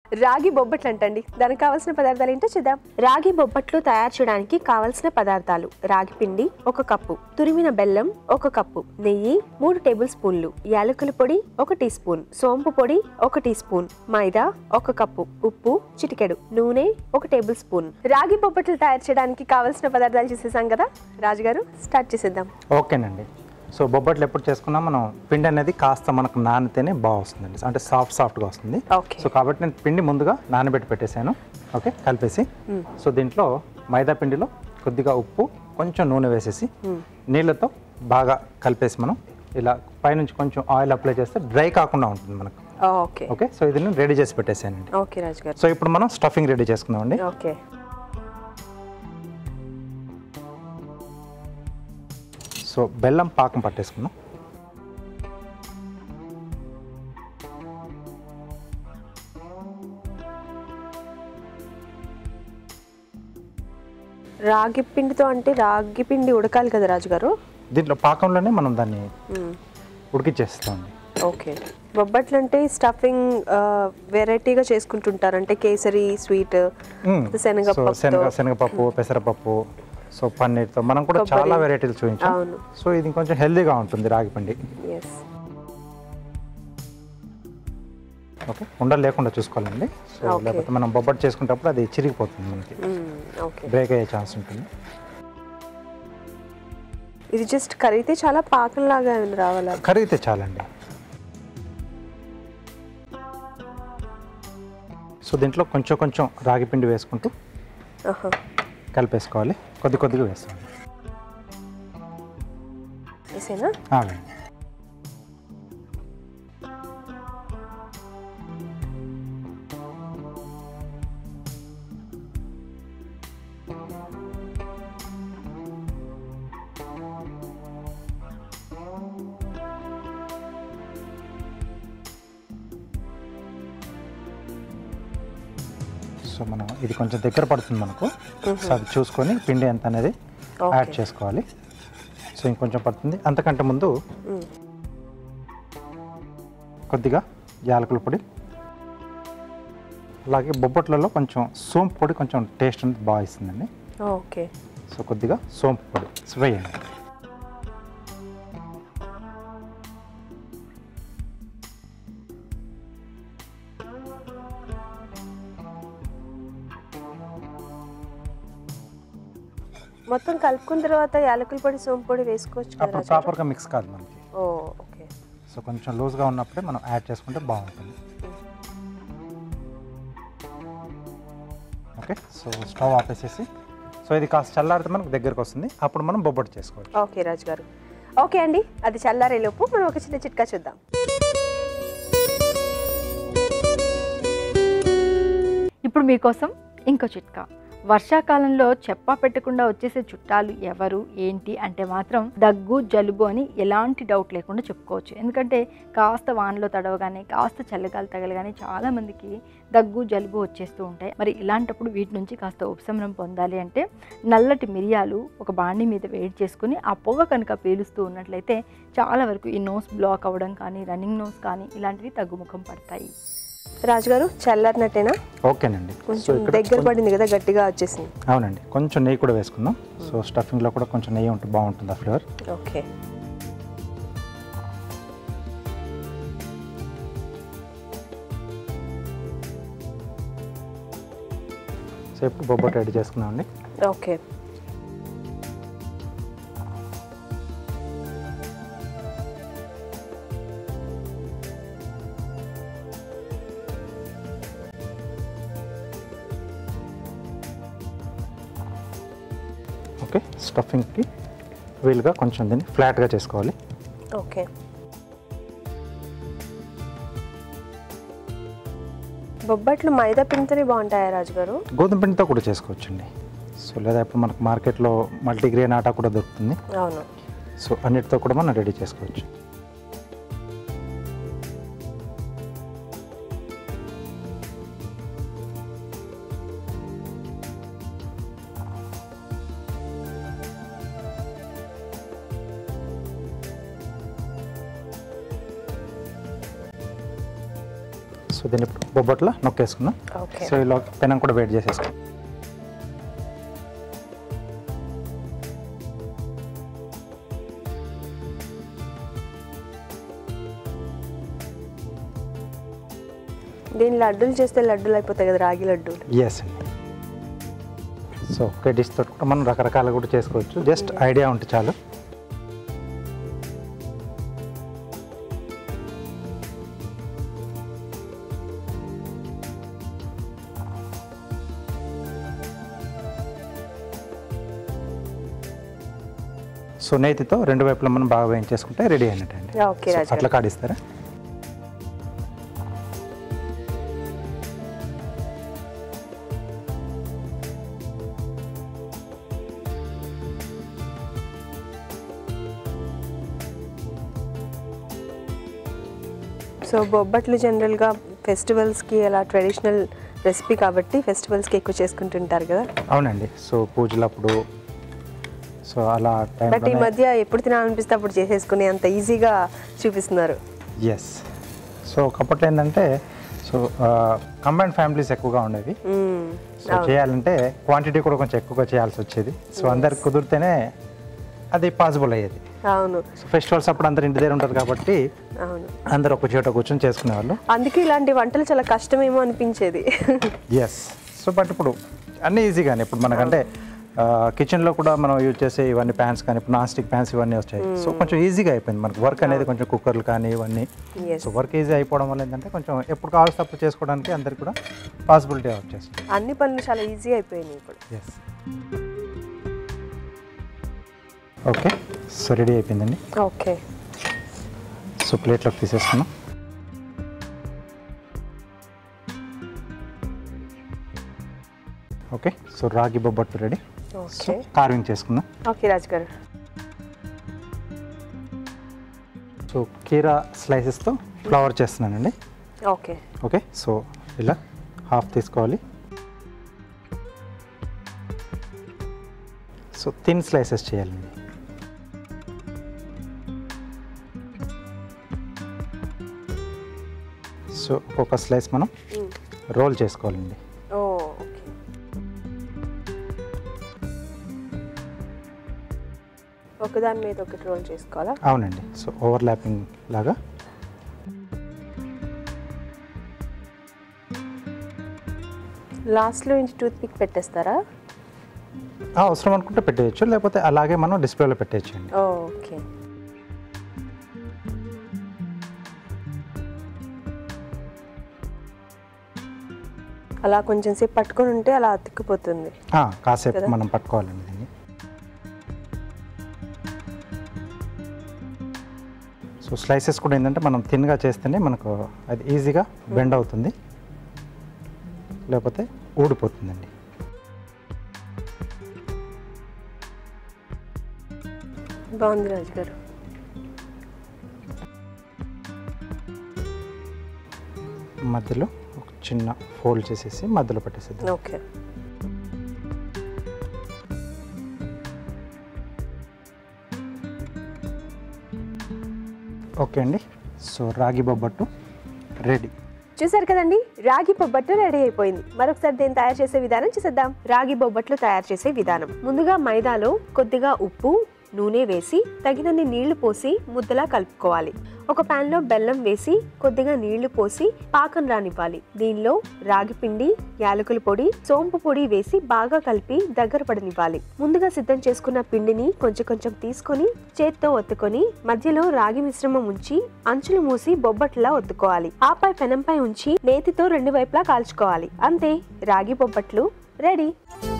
రాగి బొబ్బట్లు అంటండి దానికి కావాల్సిన పదార్థాలు ఏంటో చూద్దాం రాగి బొబ్బట్లు తయారు చేయడానికి కావాల్సిన పదార్థాలు రాగి పిండి ఒక కప్పు తురిమిన బెల్లం ఒక కప్పు నెయ్యి మూడు టేబుల్ స్పూన్లు యాలకుల పొడి ఒక టీ స్పూన్ సోంపు పొడి ఒక టీ స్పూన్ మైదా ఒక కప్పు ఉప్పు చిటికెడు నూనె ఒక టేబుల్ స్పూన్ రాగి బొబ్బట్లు తయారు చేయడానికి కావాల్సిన పదార్థాలు చూసేసాం కదా రాజుగారు స్టార్ట్ చేసేద్దాం ఓకేనండి సో బొబ్బట్లు ఎప్పుడు చేసుకున్నా మనం పిండి అనేది కాస్త మనకు నానితేనే బాగా వస్తుందండి అంటే సాఫ్ట్ సాఫ్ట్గా వస్తుంది ఓకే సో కాబట్టి నేను పిండి ముందుగా నానబెట్టి పెట్టేశాను ఓకే కలిపేసి సో దీంట్లో మైదా పిండిలో కొద్దిగా ఉప్పు కొంచెం నూనె వేసేసి నీళ్ళతో బాగా కలిపేసి మనం ఇలా పైనుంచి కొంచెం ఆయిల్ అప్లై చేస్తే డ్రై కాకుండా ఉంటుంది మనకు ఓకే ఓకే సో ఇది నేను రెడీ చేసి పెట్టేశానండి ఓకే రాజుగారు సో ఇప్పుడు మనం స్టఫింగ్ రెడీ చేసుకుందామండి ఓకే సో బెల్లం పాకం పట్టేసుకుందాం రాగి పిండితో అంటే రాగి పిండి ఉడకాలి కదా రాజుగారు దీంట్లో పాకంలోనే మనం దాన్ని ఉడికిచ్చేస్తామండి ఓకే బొబ్బట్లు అంటే స్టఫింగ్ వెరైటీగా చేసుకుంటుంటారు అంటే కేసరి స్వీట్ మ్మ్. సో శనగపప్పు శనగ శనగపప్పు పెసరపప్పు సో పన్నీర్తో మనం కూడా చాలా వెరైటీలు చూపించాం అవును. సో ఇది కొంచెం హెల్దీగా ఉంటుంది రాగి పిండి ఎస్ ఓకే ఉండలు లేకుండా చూసుకోవాలండి సో Okay. లేకపోతే మనం బొబ్బట్ చేసుకునేటప్పుడు అది చిరిగిపోతుంది మనకి ఓకే బ్రేక్ అయ్యే ఛాన్స్ ఉంటుంది ఇది జస్ట్ కరిగితే చాలా పాకంలాగా రావాలా కరిగితే చాలండి సో దీంట్లో కొంచెం కొంచెం రాగి పిండి వేసుకుంటూ ఆహా. కలిపేసుకోవాలి కొద్ది కొద్దిగా వేసుకోవాలి వేసేనా ఆ, వేయండి. సో మనం ఇది కొంచెం దగ్గర పడుతుంది మనకు సో అది చూసుకొని పిండి ఎంత అనేది యాడ్ చేసుకోవాలి సో ఇంకొంచెం పడుతుంది అంతకంటే ముందు మ్మ్. కొద్దిగా యాలకుల పొడి అలాగే బొబ్బట్లలో కొంచెం సోంపు పొడి కొంచెం టేస్ట్ అనేది బాగా ఇస్తుందండి ఓకే సో కొద్దిగా సోంపు పొడి సో వేయండి మొత్తం కలుపుకున్న తర్వాత యాలకుల పొడి సోంపు పొడి వేసుకోవచ్చు కదా అప్పుడు రాజు? ప్రాపర్గా మిక్స్ కాదు మనకి ఓ ఓకే సో కొంచెం లూజ్గా ఉన్నప్పుడే మనం యాడ్ చేసుకుంటే బాగుంటుంది ఓకే సో స్టవ్ ఆపేసేసి సో ఇది కాస్త చల్లారితే మనకు దగ్గరకు వస్తుంది అప్పుడు మనం బొబ్బట్టు చేసుకోవచ్చు ఓకే రాజు గారు ఓకే అండి అది చల్లారేలోపు మనం ఒక చిన్న చిట్కా చూద్దాం ఇప్పుడు మీకోసం ఇంకో చిట్కా వర్షాకాలంలో చెప్పా పెట్టకుండా వచ్చేసే చుట్టాలు ఎవరు ఏంటి అంటే మాత్రం దగ్గు జలుబు అని ఎలాంటి డౌట్ లేకుండా చెప్పుకోవచ్చు ఎందుకంటే కాస్త వానలో తడవగానే కాస్త చల్లగాలి తగలగానే చాలా మందికి దగ్గు జలుబు వచ్చేస్తూ ఉంటాయి మరి ఇలాంటప్పుడు వీటి నుంచి కాస్త ఉపశమనం పొందాలి అంటే నల్లటి మిరియాలు ఒక బాండి మీద వేడి చేసుకుని ఆ పొగ కనుక పీలుస్తూ ఉన్నట్లయితే చాలా వరకు ఈ నోస్ బ్లాక్ అవ్వడం కానీ రన్నింగ్ నోస్ కానీ ఇలాంటివి తగ్గుముఖం పడతాయి రాజుగారు చల్లారినట్టేనా ఓకేనండి సో కొంచెం ఇక్కడ దగ్గర పడింది కదా గట్టిగా వచ్చేసింది అవునండి కొంచెం నెయ్యి కూడా వేసుకుందాం సో స్టఫింగ్లో కూడా కొంచెం నెయ్యి ఉంటే బాగుంటుంది ఆ ఫ్లేవర్ ఓకే సో ఇప్పుడు బొబ్బట్ రెడీ చేసుకున్నామండి ఓకే ఓకే స్టఫింగ్కి వీలుగా కొంచెం దీన్ని ఫ్లాట్గా చేసుకోవాలి ఓకే బొబ్బట్లు మైదా పిండితోనే బాగుంటాయా రాజుగారు గోధుమ పిండితో కూడా చేసుకోవచ్చండి సో లేదా ఇప్పుడు మనకు మార్కెట్లో మల్టీగ్రెయిన్ ఆటా కూడా దొరుకుతుంది అవును సో అన్నిటితో కూడా మనం రెడీ చేసుకోవచ్చు సో దీన్ని ఇప్పుడు బొబ్బట్లో నొక్కేసుకున్నాం ఓకే సో ఇలా పెనం కూడా వేడి చేసేసుకున్నాం దీని లడ్డూలు చేస్తే లడ్డూలు అయిపోతాయి కదా రాగి లడ్డూలు ఎస్ అండి సో ఒకే డిష్ తోటి కూడా మనం రకరకాలు కూడా చేసుకోవచ్చు జస్ట్ ఐడియా ఉంటే చాలు సో నేతితో రెండు వైపులా మనం బాగా వేయించేసుకుంటే రెడీ అయినట్టండి ఓకే సో రాజు అట్లా గారు కాడిస్తారా సో బొబ్బట్లు జనరల్గా ఫెస్టివల్స్కి అలా ట్రెడిషనల్ రెసిపీ కాబట్టి ఫెస్టివల్స్కి ఎక్కువ చేసుకుంటుంటారు కదా అవునండి సో పూజలప్పుడు సో అలా బట్ ఈ టైం మధ్య ఎప్పుడు తినాలనిపిస్తే అప్పుడు చేసేసుకుని అంత ఈజీగా చూపిస్తున్నారు ఎస్ సో ఒకప్పట్లో ఏంటంటే సో కంబైన్ ఫ్యామిలీస్ ఎక్కువగా ఉండేవి మ్మ్. సో చేయాలంటే క్వాంటిటీ కూడా కొంచెం ఎక్కువగా చేయాల్సి వచ్చేది సో అందరికి కుదిరితేనే అది పాసిబుల్ అయ్యేది అవును సో ఫెస్టివల్స్ అప్పుడు అందరు ఇంటి దగ్గర ఉంటారు కాబట్టి అవును అందరు ఒక చోట కూర్చొని చేసుకునేవాళ్ళు అందుకే ఇలాంటి వంటలు చాలా కష్టమేమో అనిపించేది ఎస్ సో బట్ ఇప్పుడు అన్నీ ఈజీగానే ఇప్పుడు మనకంటే కిచెన్లో కూడా మనం యూజ్ చేసే ఇవన్నీ ప్యాన్స్ కానీ ఇప్పుడు నాన్ స్టిక్ ప్యాన్స్ ఇవన్నీ వచ్చాయి సో కొంచెం ఈజీగా అయిపోయింది మనకి వర్క్ అనేది కొంచెం కుక్కర్లు కానీ ఇవన్నీ Yes. సో వర్క్ ఈజీ అయిపోవడం వల్ల ఏంటంటే కొంచెం ఎప్పుడు కావాల్సి అప్పుడు చేసుకోవడానికి అందరికి కూడా పాసిబిలిటీ వచ్చేస్తుంది అన్ని పనులు చాలా ఈజీ అయిపోయినాయి ఇప్పుడు ఎస్ ఓకే సో రెడీ అయిపోయిందండి ఓకే సో ప్లేట్లోకి తీసేసుకున్నాం okay so ragi bobbattu ready so okay carving చేసుకుందాం ఓకే రాజు గారు సో కీరా స్లైసెస్తో ఫ్లవర్ చేస్తున్నానండి ఓకే ఓకే సో ఇలా హాఫ్ తీసుకోవాలి సో థిన్ స్లైసెస్ చేయాలండి సో ఒక్కొక్క స్లైస్ మనం రోల్ చేసుకోవాలండి ఓ ఓకే ఒకదాని మీద ఒకటి రోల్ చేసుకోవాలా అవునండి సో ఓవర్లాపింగ్ లాగా లాస్ట్లో నుంచి టూత్ పిక్ పెట్టేస్తారా ఆ, అవసరం అనుకుంటే పెట్టేయచ్చు లేకపోతే అలాగే మనం డిస్ప్లేలో పెట్టేయచ్చు అండి ఓ, ఓకే అలా కొంచెం సేపు పట్టుకొని ఉంటే అలా అతుక్కుపోతుంది ఆ, కాసేపు కదా? మనం పట్టుకోవాలండి దీన్ని సో స్లైసెస్ కూడా ఏంటంటే మనం థిన్గా చేస్తేనే మనకు అది ఈజీగా బెండ్ అవుతుంది లేకపోతే ఊడిపోతుందండి బాగుంది రాజు గారు మధ్యలో ఒక చిన్న ఫోల్డ్ చేసేసి మధ్యలో పెట్టేసేద్దాం ఓకే ఓకే అండి సో రాగి బొబ్బట్టు రెడీ చూసారు కదండి రాగి బొబ్బట్లు రెడీ అయిపోయింది మరొకసారి దీన్ని తయారు చేసే విధానం చూసేద్దాం రాగి బొబ్బట్లు తయారు చేసే విధానం ముందుగా మైదాలో కొద్దిగా ఉప్పు నూనె వేసి తగినన్ని నీళ్లు పోసి ముద్దలా కలుపుకోవాలి ఒక పాన్ లో బెల్లం వేసి కొద్దిగా నీళ్లు పోసి పాకం రానివ్వాలి దీనిలో రాగి పిండి యాలకుల పొడి సోంపు పొడి వేసి బాగా కలిపి దగ్గర పడనివ్వాలి ముందుగా సిద్ధం చేసుకున్న పిండిని కొంచెం కొంచెం తీసుకొని చేత్తో ఒత్తుకొని మధ్యలో రాగి మిశ్రమం ఉంచి అంచులు మూసి బొబ్బట్లా ఒత్తుకోవాలి ఆపై పెనంపై ఉంచి నేతితో రెండు వైపులా కాల్చుకోవాలి అంతే రాగి బొబ్బట్లు రెడీ